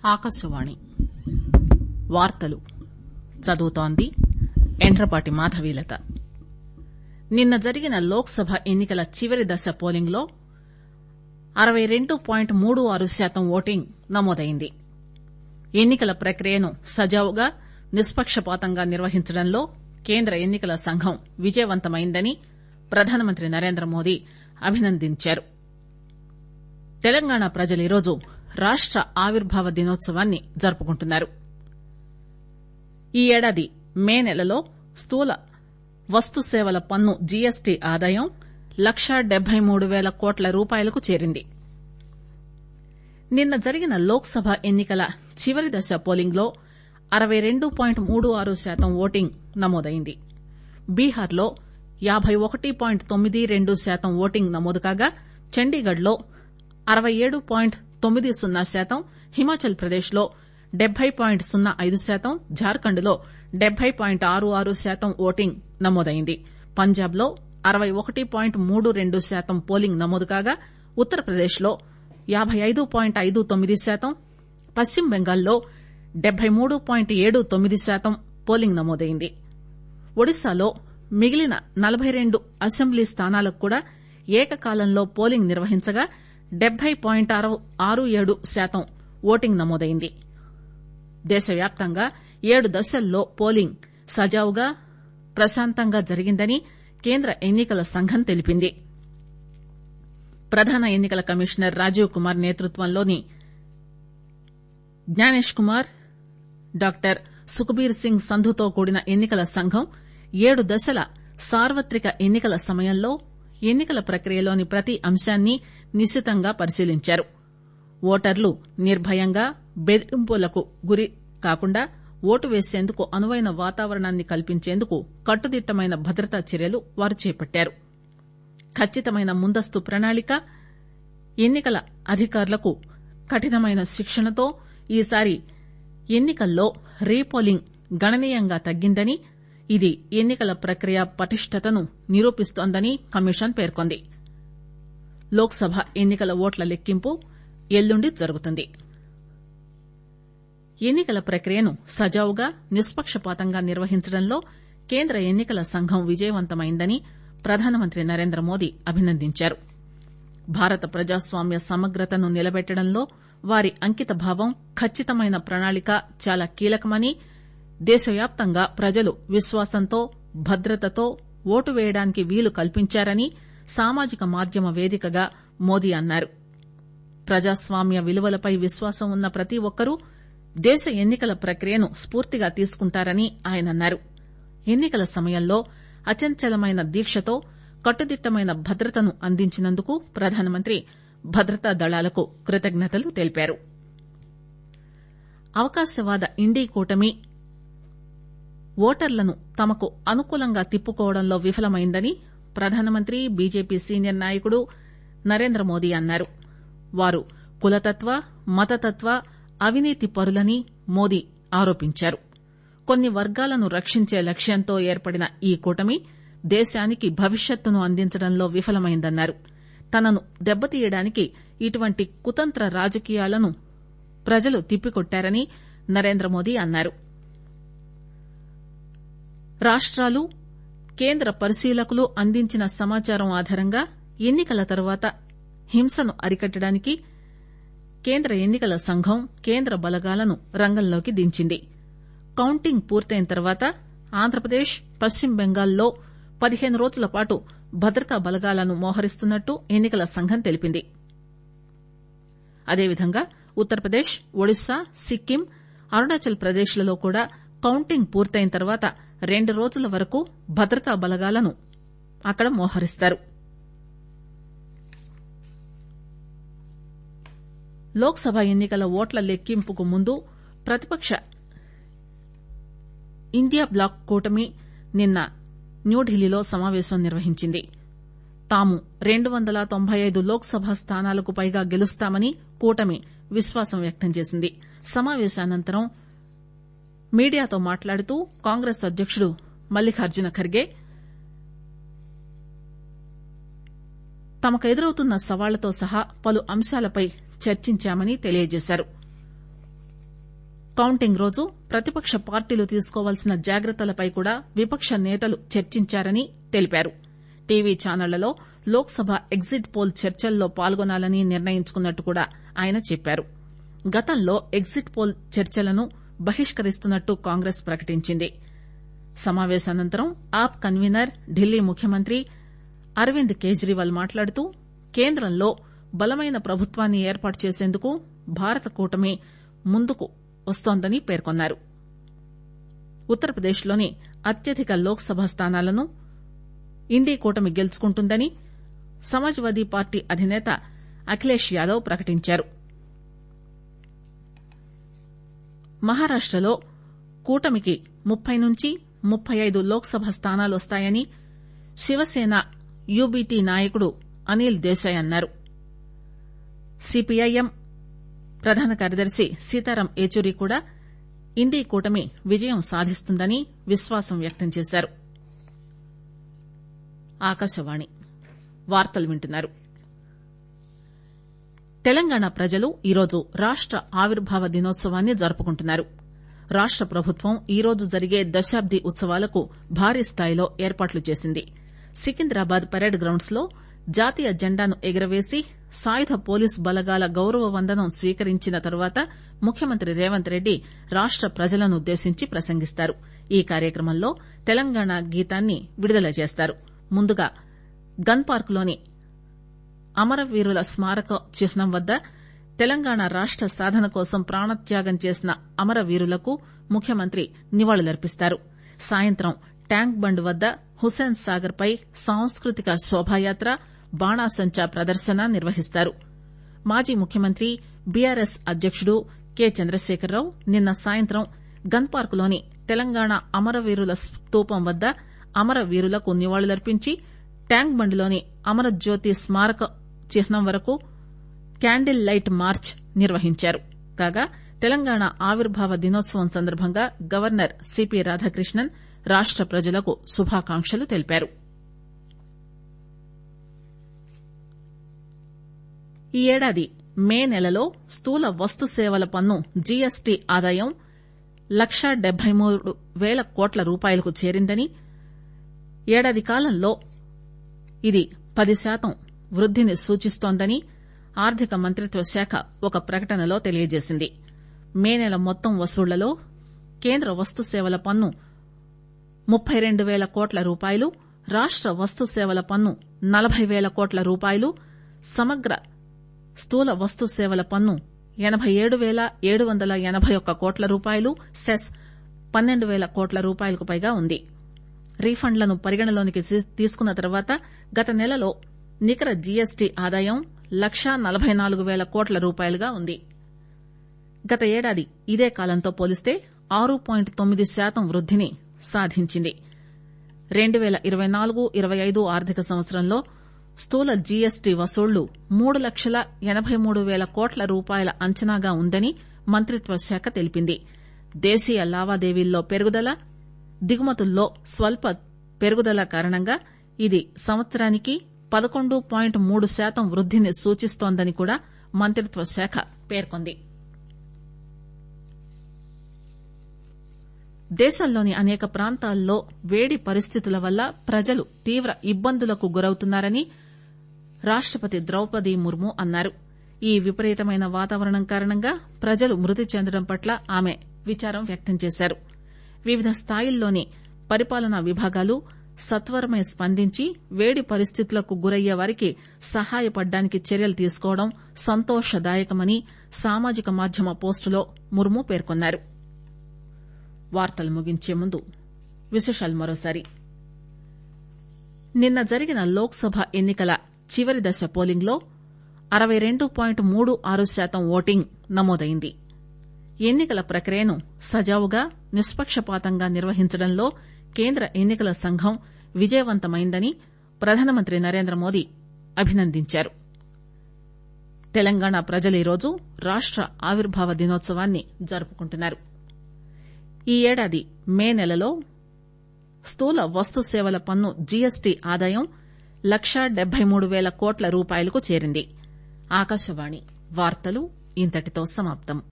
ఆకాశవాణి వార్తలు చదువుతోంది ఎండ్రపాటి మాధవీలత నిన్న జరిగిన లోక్ సభ ఎన్ని కల చివరి దశ పోలింగ్ లో అరవై రెండు పాయింట్ మూడు ఆరు శాతం ఓటింగ్ నమోదైంది ఎన్ని కల ప్రక్రియను సజావుగా నిష్పక్షపాతంగా నిర్వహించడంలో కేంద్ర ఎన్ని కల సంఘం విజయవంతమైందని ప్రధానమంత్రి నరేంద్రమోదీ అభినందించారు తెలంగాణ ప్రజలు ఈరోజు రాష్ట ఆవిర్భావ దినోత్సవాన్ని జరుపుకుంటున్నారు ఈ ఏడాది మే నెలలో స్థూల వస్తు సేవల పన్ను జీఎస్టీ ఆదాయం లక్షా డెబ్బై మూడు పేల కోట్ల రూపాయలకు చేరింది నిన్న జరిగిన లోక్ సభ ఎన్ని కల చివరి దశ పోలింగ్ లో అరవై రెండు పాయింట్ మూడు ఆరు శాతం ఓటింగ్ నమోదైంది బీహార్ లో యాబై ఒకటి పాయింట్ తొమ్మిది రెండు శాతం ఓటింగ్ నమోదు కాగా చండీగఢ్ లో అరవై ఏడు పాయింట్ తొమ్మిది సున్నా శాతం హిమాచల్ ప్రదేశ్ లో డెబ్బై పాయింట్ సున్నా ఐదు శాతం జార్ఖండ్ లో డెబ్బై పాయింట్ ఆరు ఆరు శాతం ఓటింగ్ నమోదైంది పంజాబ్ లో అరవై ఒకటి పాయింట్ మూడు రెండు శాతం పోలింగ్ నమోదు కాగా ఉత్తరప్రదేశ్ లో యాబై ఐదు పాయింట్ ఐదు తొమ్మిది శాతం పశ్చిమ బెంగాల్లో డెబ్బై మూడు పాయింట్ ఏడు తొమ్మిది శాతం పోలింగ్ నమోదైంది ఒడిశాలో మిగిలిన నలబై రెండు అసెంబ్లీ స్థానాలకు కూడా ఏకకాలంలో పోలింగ్ నిర్వహించగా డెబ్బై పాయింట్ ఆరు ఏడు శాతం ఓటింగ్ నమోదైంది దేశవ్యాప్తంగా ఏడు దశల్లో పోలింగ్ సజావుగా ప్రశాంతంగా జరిగిందని కేంద్ర ఎన్ని కల సంఘం తెలిపింది ప్రధాన ఎన్ని కల కమిషనర్ రాజీవ్ కుమార్ నేతృత్వంలోని జ్ఞానేష్ కుమార్ డాక్టర్ సుఖ్బీర్ సింగ్ సంధుతో కూడిన ఎన్ని కల సంఘం ఏడు దశల సార్వత్రిక ఎన్ని కల సమయంలో ఎన్ని కల ప్రక్రియలోని ప్రతి అంశాన్ని నిశితంగా పరిశీలించారు ఓటర్లు నిర్భయంగా బెదిరింపులకు గురి కాకుండా ఓటు వేసేందుకు అనువైన వాతావరణాన్ని కల్పించేందుకు కట్టుదిట్టమైన భద్రతా చర్యలు వారు చేపట్టారు ఖచ్చితమైన ముందస్తు ప్రణాళిక ఎన్ని కల అధికారులకు కఠినమైన శిక్షణతో ఈసారి ఎన్ని కల్లో రీపోలింగ్ గణనీయంగా తగ్గిందని ఇది ఎన్ని కల ప్రక్రియ పటిష్టతను నిరూపిస్తోందని కమిషన్ పేర్కొంది లోక్ సభ ఎన్ని కల ఓట్ల లెక్కింపు ఎల్లుండి జరుగుతుంది ఎన్ని కల ప్రక్రియను సజావుగా నిష్పక్షపాతంగా నిర్వహించడంలో కేంద్ర ఎన్ని కల సంఘం విజయవంతమైందని ప్రధానమంత్రి నరేంద్రమోదీ అభినందించారు భారత ప్రజాస్వామ్య సమగ్రతను నిలబెట్టడంలో వారి అంకితభావం ఖచ్చితమైన ప్రణాళిక చాలా కీలకమని దేశవ్యాప్తంగా ప్రజలు విశ్వాసంతో భద్రతతో ఓటు వేయడానికి వీలు కల్పించారని సామాజిక మాధ్యమ వేదికగా మోదీ అన్నారు ప్రజాస్వామ్య విలువలపై విశ్వాసం ఉన్న ప్రతి ఒక్కరూ దేశ ఎన్ని కల ప్రక్రియను స్పూర్తిగా తీసుకుంటారని ఆయన అన్నారు ఎన్ని కల సమయంలో అచంచలమైన దీక్షతో కట్టుదిట్టమైన భద్రతను అందించినందుకు ప్రధానమంత్రి భద్రతా దళాలకు కృతజ్ఞతలు తెలిపారు అవకాశవాద ఇండీ కూటమి ఓటర్లను తమకు అనుకూలంగా తిప్పుకోవడంలో విఫలమైందని ప్రధానమంత్రి బీజేపీ సీనియర్ నాయకుడు నరేంద్రమోదీ అన్నారు వారు కులతత్వ మతతత్వ అవినీతి పరులని మోదీ ఆరోపించారు కొన్ని వర్గాలను రక్షించే లక్ష్యంతో ఏర్పడిన ఈ కూటమి దేశానికి భవిష్యత్తును అందించడంలో విఫలమైందన్నారు తనను దెబ్బతీయడానికి ఇటువంటి కుతంత్ర రాజకీయాలను ప్రజలు తిప్పికొట్టారని నరేంద్రమోదీ అన్నారు రాష్టాలు కేంద్ర పరిశీలకులు అందించిన సమాచారం ఆధారంగా ఎన్ని కల తర్వాత హింసను అరికట్టడానికి కేంద్ర ఎన్ని కల సంఘం కేంద్ర బలగాలను రంగంలోకి దించింది కౌంటింగ్ పూర్తయిన తర్వాత ఆంధ్రప్రదేశ్ పశ్చిమ బెంగాల్లో పదిహేను రోజుల పాటు భద్రతా బలగాలను మోహరిస్తున్నట్టు ఎన్ని కల సంఘం తెలిపింది అదేవిధంగా ఉత్తరప్రదేశ్ ఒడిశా సిక్కిం అరుణాచల్ ప్రదేశ్ లలో కూడా కౌంటింగ్ పూర్తయిన తర్వాత రెండు రోజుల వరకు భద్రతా బలగాలను అక్కడ మోహరిస్తారు లోక్ సభ ఎన్ని కల ఓట్ల లెక్కింపుకు ముందు ప్రతిపక్ష ఇండియా బ్లాక్ కూటమి నిన్న న్యూఢిల్లీలో సమావేశం నిర్వహించింది తాము రెండు వందల తొంభై ఐదు లోక్ సభ స్థానాలకు పైగా గెలుస్తామని కూటమి విశ్వాసం వ్యక్తం చేసింది సమావేశానంతరం మీడియాతో మాట్లాడుతూ కాంగ్రెస్ అధ్యకుడు మల్లికార్జున ఖర్గే తమకు ఎదురవుతున్న సవాళ్లతో సహా పలు అంశాలపై చర్చించామని తెలియజేశారు కౌంటింగ్ రోజు ప్రతిపక్ష పార్టీలు తీసుకోవాల్సిన జాగ్రత్తలపై కూడా విపక్ష నేతలు చర్చించారని తెలిపారు టీవీ ఛానళ్లలో లోక్ సభ ఎగ్జిట్ పోల్ చర్చల్లో పాల్గొనాలని నిర్ణయించుకున్నట్టు కూడా ఆయన చెప్పారు గతంలో ఎగ్జిట్ పోల్ చర్చలను బహిష్కరిస్తున్నట్టు కాంగ్రెస్ ప్రకటించింది సమావేశానంతరం ఆప్ కన్వీనర్ ఢిల్లీ ముఖ్యమంత్రి అరవింద్ కేజ్రీవాల్ మాట్లాడుతూ కేంద్రంలో బలమైన ప్రభుత్వాన్ని ఏర్పాటు చేసేందుకు భారత కూటమి ముందుకు వస్తోందని పేర్కొన్నారు ఉత్తరప్రదేశ్లోని అత్యధిక లోక్ సభ స్థానాలను ఇండీ కూటమి గెలుచుకుంటుందని సమాజ్వాదీ పార్టీ అధినేత అఖిలేష్ యాదవ్ ప్రకటించారు మహారాష్టలో కూటమికి ముప్పై నుంచి ముప్పై ఐదు లోక్ సభ స్థానాలొస్తాయని శివసేన యూబీటీ నాయకుడు అనిల్ దేశాయ్ అన్నారు సిపిఐఎం ప్రధాన కార్యదర్శి సీతారాం ఏచూరి కూడా ఇండీ కూటమి విజయం సాధిస్తుందని విశ్వాసం వ్యక్తం చేశారు ఆకాశవాణి వార్తలు వింటున్నారు తెలంగాణ ప్రజలు ఈరోజు రాష్ట ఆవిర్భావ దినోత్సవాన్ని జరుపుకుంటున్నారు రాష్ట ప్రభుత్వం ఈరోజు జరిగే దశాబ్ది ఉత్సవాలకు భారీ స్థాయిలో ఏర్పాట్లు చేసింది సికింద్రాబాద్ పరేడ్ గ్రౌండ్స్ లో జాతీయ జెండాను ఎగురవేసి సాయుధ పోలీసు బలగాల గౌరవ వందనం స్వీకరించిన తరువాత ముఖ్యమంత్రి రేవంత్ రెడ్డి రాష్ట ప్రజలనుద్దేశించి ప్రసంగిస్తారు ఈ కార్యక్రమంలో తెలంగాణ గీతాన్ని విడుదల చేస్తారు ముందుగా గన్ పార్క్ లోని అమరవీరుల స్మారక చిహ్నం వద్ద తెలంగాణ రాష్ట సాధన కోసం ప్రాణత్యాగం చేసిన అమరవీరులకు ముఖ్యమంత్రి నివాళులర్పిస్తారు సాయంత్రం ట్యాంక్ బండ్ వద్ద హుస్సేన్ సాగర్ పై సాంస్కృతిక శోభాయాత్ర బాణాసంచా ప్రదర్శన నిర్వహిస్తారు మాజీ ముఖ్యమంత్రి బీఆర్ఎస్ అధ్యకుడు కె చంద్రశేఖరరావు నిన్న సాయంత్రం గన్ పార్క్ లోని తెలంగాణ అమరవీరుల స్తూపం వద్ద అమరవీరులకు నివాళులర్పించి ట్యాంక్ బండ్లోని అమరజ్యోతి స్మారక చిహ్నం వరకు క్యాండిల్ లైట్ మార్చ్ నిర్వహించారు కాగా తెలంగాణ ఆవిర్భావ దినోత్సవం సందర్భంగా గవర్నర్ సిపి రాధాకృష్ణన్ రాష్ట ప్రజలకు శుభాకాంక్షలు తెలిపారు ఈ ఏడాది మే నెలలో స్థూల వస్తు సేవల పన్ను జీఎస్టీ ఆదాయం లక్షా డెబ్బై మూడు పేల కోట్ల రూపాయలకు చేరిందని ఏడాది కాలంలో ఇది పది శాతం వృద్దిని సూచిస్తోందని ఆర్థిక మంత్రిత్వ శాఖ ఒక ప్రకటనలో తెలియజేసింది మే నెల మొత్తం వసూళ్లలో కేంద్ర వస్తు సేవల పన్ను ముప్పై రెండు పేల కోట్ల రూపాయలు రాష్ట వస్తు సేవల పన్ను నలభై పేల కోట్ల రూపాయలు సమగ్ర స్థూల వస్తు సేవల పన్ను ఎనబై ఏడు పేల ఏడు వందల ఎనబై ఒక్క కోట్ల రూపాయలు సెస్ పన్నెండు పేల కోట్ల రూపాయలకు పైగా ఉంది రీఫండ్లను పరిగణలోనికి తీసుకున్న తర్వాత గత నెలలో నికర జీఎస్టీ ఆదాయం లక్షా నలబై నాలుగు పేల కోట్ల రూపాయలుగా ఉంది గత ఏడాది ఇదే కాలంతో పోలిస్తే ఆరు పాయింట్ తొమ్మిది శాతం వృద్దిని సాధించింది రెండు పేల ఇరవై నాలుగు ఇరవై ఐదు ఆర్థిక సంవత్సరంలో స్థూల జీఎస్టీ వసూళ్లు మూడు లక్షల ఎనబై మూడు పేల కోట్ల రూపాయల అంచనాగా ఉందని మంత్రిత్వ శాఖ తెలిపింది దేశీయ లావాదేవీల్లో పెరుగుదల దిగుమతుల్లో స్వల్ప పెరుగుదల కారణంగా ఇది సంవత్సరానికి పదకొండు పాయింట్ మూడు శాతం వృద్దిని సూచిస్తోందని కూడా మంత్రిత్వ శాఖ పేర్కొంది దేశంలోని అనేక ప్రాంతాల్లో వేడి పరిస్థితుల వల్ల ప్రజలు తీవ్ర ఇబ్బందులకు గురవుతున్నారని రాష్టపతి ద్రౌపది ముర్ము అన్నారు ఈ విపరీతమైన వాతావరణం కారణంగా ప్రజలు మృతి చెందడం పట్ల ఆమె విచారం వ్యక్తం చేశారు వివిధ స్థాయిల్లోని పరిపాలనా విభాగాలు సత్వరమే స్పందించి వేడి పరిస్థితులకు గురయ్యే వారికి సహాయపడడానికి చర్యలు తీసుకోవడం సంతోషదాయకమని సామాజిక మాధ్యమ పోస్టులో ముర్ము పేర్కొన్నారు వార్తలు ముగించే ముందు విశేషాలు మరోసారి నిన్న జరిగిన లోక్ సభ ఎన్నికల చివరి దశ పోలింగ్ లో అరవై రెండు పాయింట్ మూడు ఆరు శాతం ఓటింగ్ నమోదైంది ఎన్నికల ప్రక్రియను సజావుగా నిష్పక్షపాతంగా నిర్వహించడంలో కేంద్ర ఎన్నికల సంఘం విజయవంతమైందని ప్రధానమంత్రి నరేంద్రమోదీ అభినందించారు తెలంగాణ ప్రజలు ఈరోజు రాష్ట ఆవిర్భావ దినోత్సవాన్ని జరుపుకుంటున్నారు ఈ ఏడాది మే నెలలో స్థూల వస్తు సేవల పన్ను జీఎస్టీ ఆదాయం లక్షా డెబ్బై మూడు పేల కోట్ల రూపాయలకు చేరింది ఆకాశవాణి వార్తలు ఇంతటితో సమాప్తం